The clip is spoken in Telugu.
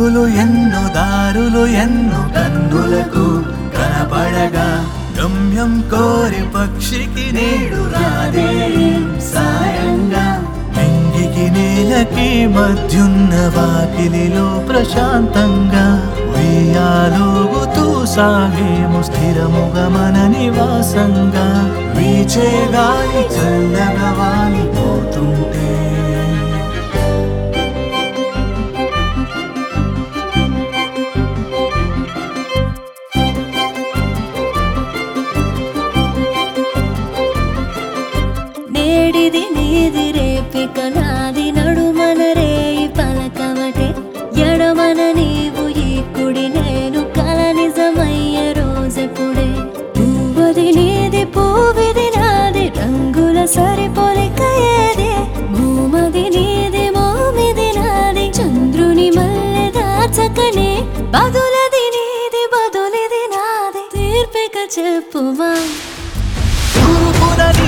రంగులు ఎన్నో దారులు ఎన్నో కన్నులకు కనపడగా గమ్యం కోరి పక్షికి నేడు రాదే సాయంగా నింగికి నేలకి మధ్యున్న వాకిలిలో ప్రశాంతంగా ఉయ్యాలోగుతూ సాగేము స్థిరముగా మన నివాసంగా వీచే గాలి చల్లగా వాలిపోతుంటే నేడిది నీది రేపిక నాది నడుమన రేయి పలకవటే ఎడమన నీవు ఈ కుడి నేను కల నిజమయ్యే రోజెప్పుడే పువ్వది నీది పువ్విది నాది రంగుల సరిపోలిక ఏది భూమది నీది మోమిది నాది చంద్రుని మల్లె దాచకనే బదులది నీది బదులిది నాది తీర్పిక చెప్పుమా తూర్పున నీ